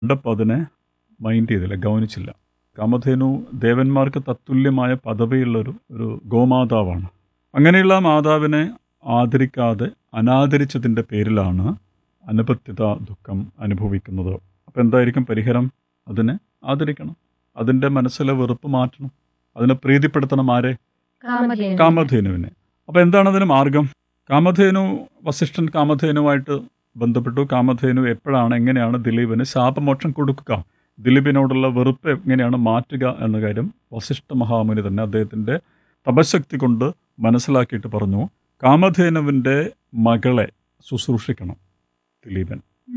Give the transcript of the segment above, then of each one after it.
കണ്ടപ്പോൾ അതിനെ മൈൻഡ് ചെയ്തില്ല ഗൗനിച്ചില്ല കാമധേനു ദേവന്മാർക്ക് തത്തുല്യമായ പദവിയുള്ളൊരു ഒരു ഗോമാതാവാണ് അങ്ങനെയുള്ള ആ മാതാവിനെ ആദരിക്കാതെ അനാദരിച്ചതിൻ്റെ പേരിലാണ് അനുപത്യത ദുഃഖം അനുഭവിക്കുന്നത് അപ്പോൾ എന്തായിരിക്കും പരിഹാരം അതിനെ ആദരിക്കണം അതിൻ്റെ മനസ്സിലെ വെറുപ്പ് മാറ്റണം അതിനെ പ്രീതിപ്പെടുത്തണം ആരെ കാമധേനു. കാമധേനുവിനെ അപ്പോൾ എന്താണ് അതിന് മാർഗം കാമധേനു വസിഷ്ഠൻ കാമധേനുവായിട്ട് ബന്ധപ്പെട്ടു കാമധേനു എപ്പോഴാണ് എങ്ങനെയാണ് ദിലീപിന് ശാപമോക്ഷം കൊടുക്കുക ദിലീപിനോടുള്ള വെറുപ്പ് എങ്ങനെയാണ് മാറ്റുക എന്ന കാര്യം വസിഷ്ഠ മഹാമുനി തന്നെ അദ്ദേഹത്തിൻ്റെ തപശക്തി കൊണ്ട് മനസ്സിലാക്കിയിട്ട് പറഞ്ഞു കാമധേനുവിൻ്റെ മകളെ ശുശ്രൂഷിക്കണം ദിലീപൻ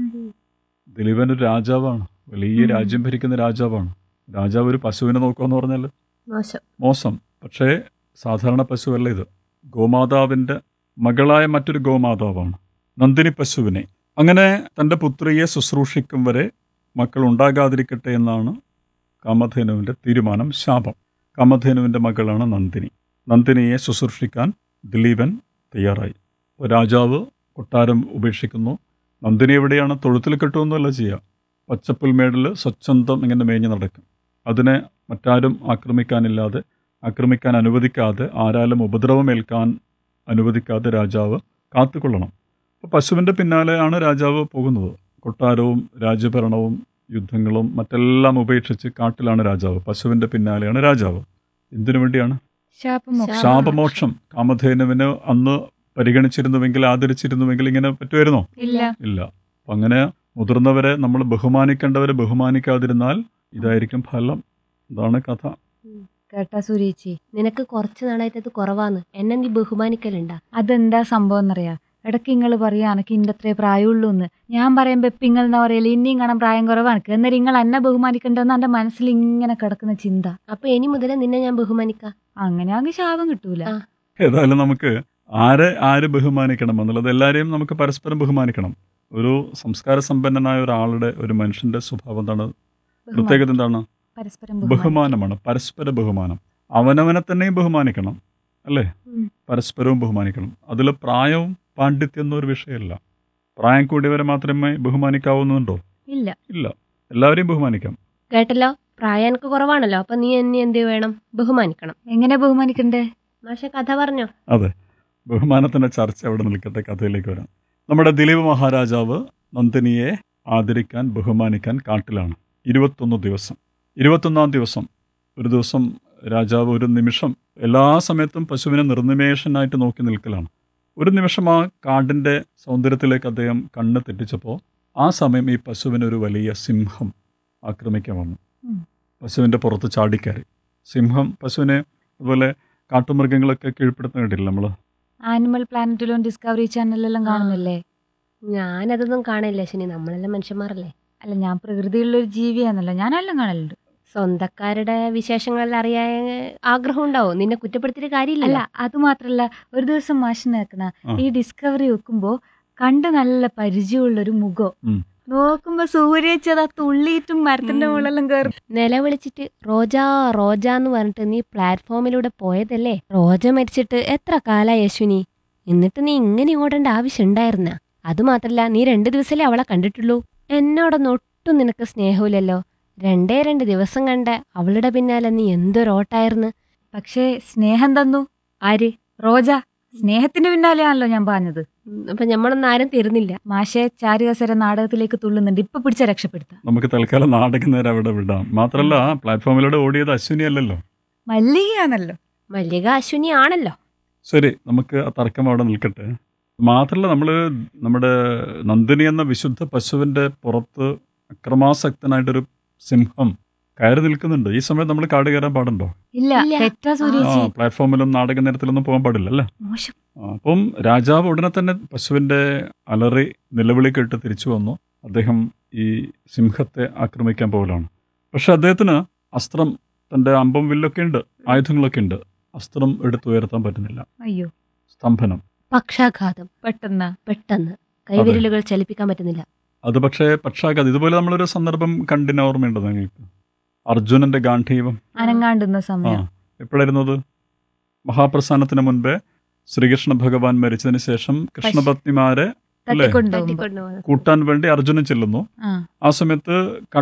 ദിലീപൻ ഒരു രാജാവാണ് വലിയ ഉം. രാജ്യം ഭരിക്കുന്ന രാജാവാണ് രാജാവ് ഒരു പശുവിനെ നോക്കുകയെന്ന് പറഞ്ഞാൽ മോശം മോശം പക്ഷേ സാധാരണ പശുവല്ല ഇത് ഗോമാതാവിൻ്റെ മകളായ മറ്റൊരു ഗോമാതാവാണ് നന്ദിനി പശുവിനെ അങ്ങനെ തൻ്റെ പുത്രിയെ ശുശ്രൂഷിക്കും വരെ മക്കൾ ഉണ്ടാകാതിരിക്കട്ടെ എന്നാണ് കാമധേനുവിൻ്റെ തീരുമാനം ശാപം കാമധേനുവിൻ്റെ മകളാണ് നന്ദിനി നന്ദിനിയെ ശുശ്രൂഷിക്കാൻ ദിലീപൻ തയ്യാറായി അപ്പോൾ രാജാവ് കൊട്ടാരം ഉപേക്ഷിക്കുന്നു നന്ദിനി എവിടെയാണ് തൊഴുത്തിൽ കെട്ടുമൊന്നുമല്ല ചെയ്യുക പച്ചപ്പുൽമേടിൽ സ്വച്ഛന്തം ഇങ്ങനെ മേഞ്ഞ് നടക്കും അതിനെ മറ്റാരും ആക്രമിക്കാനില്ലാതെ ആക്രമിക്കാൻ അനുവദിക്കാതെ ആരാലും ഉപദ്രവമേൽക്കാൻ അനുവദിക്കാതെ രാജാവ് കാത്തുകൊള്ളണം അപ്പോൾ പശുവിൻ്റെ പിന്നാലെയാണ് രാജാവ് പോകുന്നത് കൊട്ടാരവും രാജ്യഭരണവും യുദ്ധങ്ങളും മറ്റെല്ലാം ഉപേക്ഷിച്ച് കാട്ടിലാണ് രാജാവ് പശുവിൻ്റെ പിന്നാലെയാണ് രാജാവ് എന്തിനു വേണ്ടിയാണ് ശാപമോക്ഷം. ശാപമോക്ഷം കാമധേനുവിന് അന്ന് പരിഗണിച്ചിരുന്നുവെങ്കിൽ ആദരിച്ചിരുന്നുവെങ്കിൽ ഇങ്ങനെ പറ്റുമായിരുന്നോ ഇല്ല ഇല്ല അപ്പം അങ്ങനെ മുതിർന്നവരെ നമ്മൾ ബഹുമാനിക്കേണ്ടവരെ ബഹുമാനിക്കാതിരുന്നാൽ ഇതായിരിക്കും ഫലം ഇതാണ് കഥ കേട്ടാ സുരേച്ചി നിനക്ക് കുറച്ച് നാളായിട്ട് അത് കുറവാന്ന് എന്നെ നീ ബഹുമാനിക്കലുണ്ടാ അതെന്താ സംഭവം എന്നറിയാ ഇടയ്ക്ക് നിങ്ങൾ പറയാ എനിക്ക് ഇന്റെ അത്രേ പ്രായമുള്ളൂ എന്ന് ഞാൻ പറയുമ്പോ ഇപ്പിങ്ങൾ എന്നാ പറയല് ഇനിയും കാണാൻ പ്രായം കുറവാണ് എന്നേരം നിങ്ങൾ എന്നെ ബഹുമാനിക്കണ്ടെന്ന് എന്റെ മനസ്സിൽ ഇങ്ങനെ കിടക്കുന്ന ചിന്ത അപ്പൊ ഇനി മുതലേ നിന്നെ ഞാൻ ബഹുമാനിക്കാം അങ്ങനെ അങ്ങ് ശാപം കിട്ടൂല ആ. ഏതായാലും നമുക്ക് ആരെ ആര് ബഹുമാനിക്കണം എന്നുള്ളത് എല്ലാവരെയും നമുക്ക് പരസ്പരം ബഹുമാനിക്കണം ഒരു സംസ്കാര സമ്പന്നനായ ഒരാളുടെ ഒരു മനുഷ്യന്റെ സ്വഭാവം എന്താണ് പ്രത്യേകത എന്താണ് പരസ്പരം ബഹുമാനമാണ് പരസ്പര ബഹുമാനം അവനവനെ തന്നെയും ബഹുമാനിക്കണം അല്ലേ ഉം. പരസ്പരവും ബഹുമാനിക്കണം അതിൽ പ്രായവും പാണ്ഡിത്യം എന്നൊരു വിഷയമല്ല പ്രായം കൂടിയവരെ മാത്രമേ ബഹുമാനിക്കാവുന്നുണ്ടോ ഇല്ല ഇല്ല എല്ലാവരെയും ബഹുമാനിക്കാം കേട്ടല്ലോ പ്രായം എനിക്ക് കുറവാണല്ലോ അപ്പൊ നീ എന്നെ എന്ത് വേണം ബഹുമാനിക്കണം എങ്ങനെ ബഹുമാനിക്കണ്ടേ മാഷെ കഥ പറഞ്ഞോ അതെ ബഹുമാനത്തിൻ്റെ ചർച്ച അവിടെ നിൽക്കട്ടെ കഥയിലേക്ക് വരാം നമ്മുടെ ദിലീപ് മഹാരാജാവ് നന്ദിനിയെ ആദരിക്കാൻ ബഹുമാനിക്കാൻ കാട്ടിലാണ് ഇരുപത്തൊന്ന് ദിവസം ഇരുപത്തൊന്നാം ദിവസം ഒരു ദിവസം രാജാവ് ഒരു നിമിഷം എല്ലാ സമയത്തും പശുവിനെ നിർനിമേഷനായിട്ട് നോക്കി നിൽക്കലാണ് ഒരു നിമിഷം ആ കാടിൻ്റെ സൗന്ദര്യത്തിലേക്ക് അദ്ദേഹം കണ്ണ് തെറ്റിച്ചപ്പോൾ ആ സമയം ഈ പശുവിനെ ഒരു വലിയ സിംഹം ആക്രമിക്കാൻ വന്നു ഉം. പശുവിൻ്റെ പുറത്ത് ചാടിക്കയറി സിംഹം പശുവിനെ അതുപോലെ കാട്ടുമൃഗങ്ങളൊക്കെ കീഴ്പ്പെടുത്താൻ കേട്ടില്ല നമ്മൾ ആനിമൽ പ്ലാനറ്റിലും ഡിസ്കവറി ചാനലിലെല്ലാം ആ. കാണുന്നില്ലേ ഞാനതൊന്നും കാണില്ല ശനി നമ്മളെല്ലാം മനുഷ്യന്മാരല്ലേ അല്ല ഞാൻ പ്രകൃതിയുള്ള ഒരു ജീവിയാന്നല്ലോ ഞാനെല്ലാം കാണലുണ്ട് സ്വന്തക്കാരുടെ വിശേഷങ്ങൾ അറിയാൻ ആഗ്രഹം ഉണ്ടാവും നിന്നെ കുറ്റപ്പെടുത്തിയിട്ട് അല്ല കാര്യമില്ല അത് മാത്രല്ല ഒരു ദിവസം മാഷ് നേക്കണ ആ. ഈ ഡിസ്കവറി വെക്കുമ്പോ കണ്ട് നല്ല പരിചയമുള്ള ഒരു മുഖം ഉം. നോക്കുമ്പോ സൂര്യേച്ചതാ തുള്ളിയിട്ടും മരത്തിന്റെ ഉം. മുകളിലെല്ലാം കയറി നിലവിളിച്ചിട്ട് റോജ റോജ എന്ന് പറഞ്ഞിട്ട് നീ പ്ലാറ്റ്ഫോമിലൂടെ പോയതല്ലേ റോജ മരിച്ചിട്ട് എത്ര കാലായി യശുനി എന്നിട്ട് നീ ഇങ്ങനെ ഓടേണ്ട ആവശ്യം ഉണ്ടായിരുന്ന അതുമാത്രല്ല നീ രണ്ടു ദിവസമല്ലേ അവളെ കണ്ടിട്ടുള്ളൂ എന്നോടൊന്നും ഒട്ടും നിനക്ക് സ്നേഹമില്ലല്ലോ രണ്ടേ രണ്ട് ദിവസം കണ്ട അവളുടെ പിന്നാലെ നീ എന്തൊരോട്ടായിരുന്നു പക്ഷേ സ്നേഹം തന്നു ആര് റോജ സ്നേഹത്തിന്റെ പിന്നാലെയാണല്ലോ ഞാൻ പറഞ്ഞത് ഉം, അപ്പൊ ഞമ്മളൊന്നും ആരും തരുന്നില്ല മാഷെ ചാരുകസര നാടകത്തിലേക്ക് തുള്ളുന്നുണ്ട് ഇപ്പൊ പിടിച്ച രക്ഷപ്പെടുത്താം നമുക്ക് തൽക്കാലം നാടകം നേരെ അവിടെ വിടാം മാത്രമല്ല പ്ലാറ്റ്ഫോമിലൂടെ ഓടിയത് അശ്വിനി അല്ലല്ലോ മല്ലികയാണല്ലോ മല്ലിക അശ്വിനി ആണല്ലോ ശരി നമുക്ക് ആ തർക്കം അവിടെ നിൽക്കട്ടെ മാത്രമല്ല നമ്മൾ നമ്മുടെ നന്ദിനി എന്ന വിശുദ്ധ പശുവിൻ്റെ പുറത്ത് അക്രമാസക്തനായിട്ടൊരു സിംഹം കയറി നിൽക്കുന്നുണ്ട് ഈ സമയത്ത് നമ്മൾ കാട് കയറാൻ പാടുണ്ടോ ഇല്ല ഇല്ല. തെറ്റാ ആ സൂര്യേച്ചി പ്ലാറ്റ്ഫോമിലും നാടക നേരത്തിലൊന്നും പോകാൻ പാടില്ല അല്ലേ മോശം ആ, അപ്പം രാജാവ് ഉടനെ തന്നെ പശുവിൻ്റെ അലറി നിലവിളി കേട്ട് തിരിച്ചു വന്നു അദ്ദേഹം ഈ സിംഹത്തെ ആക്രമിക്കാൻ പോകലാണ് പക്ഷെ അദ്ദേഹത്തിന് അസ്ത്രം തൻ്റെ അമ്പം വില്ലൊക്കെ ഉണ്ട് ആയുധങ്ങളൊക്കെ ഉണ്ട് അസ്ത്രം എടുത്തുയർത്താൻ പറ്റുന്നില്ല അയ്യോ സ്തംഭനം പക്ഷാഘാതം പെട്ടെന്നാ പെട്ടെന്ന് കൈവിരലുകൾ ചലിപ്പിക്കാൻ പറ്റുന്നില്ല അത് പക്ഷേ പക്ഷാഘാതം ഇതുപോലെ നമ്മളൊരു സന്ദർഭം കണ്ടിന് ഓർമ്മയുണ്ട് നിങ്ങൾക്ക് അർജുനന്റെ ഗാന്ധീവം അനങ്ങാണ്ടുന്ന ആ സമയം എപ്പോഴായിരുന്നു അത് മഹാപ്രസ്ഥാനത്തിന് മുൻപേ ശ്രീകൃഷ്ണ ഭഗവാൻ മരിച്ചതിന് ശേഷം കൃഷ്ണപത്നിമാരെ അല്ലേ? തട്ടിക്കൊണ്ടുപോകുമ്പോ തട്ടിക്കൊണ്ടുപോകുന്നത് കൂട്ടാൻ വേണ്ടി അർജുനൻ ചെല്ലുന്നു ആ ആ സമയത്ത്